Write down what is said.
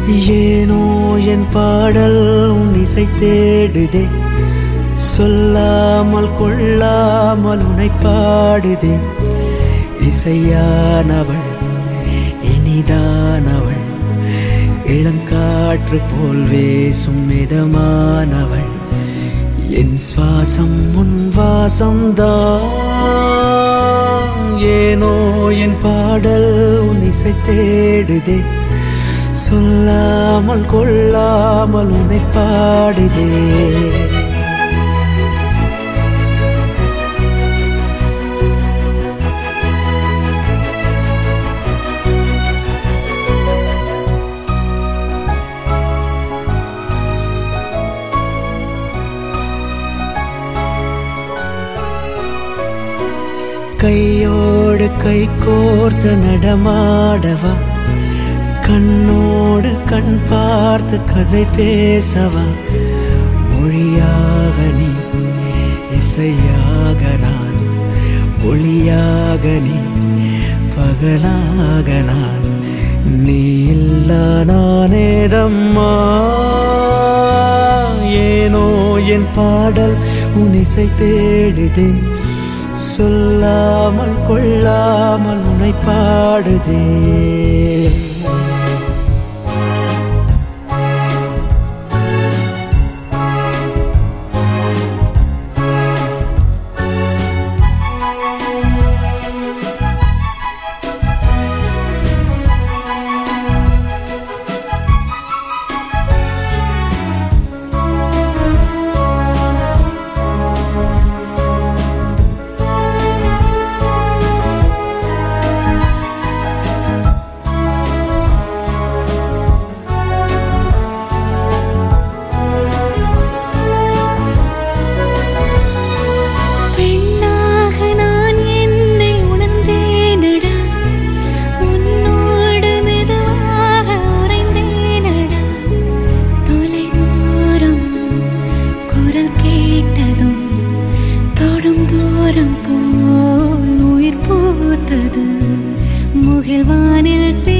ஏனோ என் பாடல் உன் இசை தேடுதே சொல்லாமல் கொள்ளாமல் உன்னை பாடுதே இசையானவள் இனிதானவள் இளங்காற்று போல் வேசும் மிதமானவள் என் சுவாசம் உன் வாசம்தான் ஏனோ என் பாடல் உன் இசை தேடுதே சொல்லாமல் கொள்ளாமல் உன்னை பாடுதே கையோடு கை கோர்த்து நடமாடவா கண்ணோடு கண் பார்த்து கதை பேசவா மொழியாக நீ இசையாக நான் ஒளியாக நீ பகலாக நான் நீ இல்லா நானேதம்மா ஏனோ என் பாடல் உன் இசை தேடுதே சொல்லாமல் கொள்ளாமல் உன்னை பாடுதே பெண்ணாக நான் என்னை உணர்ந்தேனடா உன்னோடு மெதுவாக உறைந்தேனடா தொலை தூரம் குரல் கேட்டதும் தொடும் தூரம் போல் உயிர் பூத்தது முகில்வானில் சே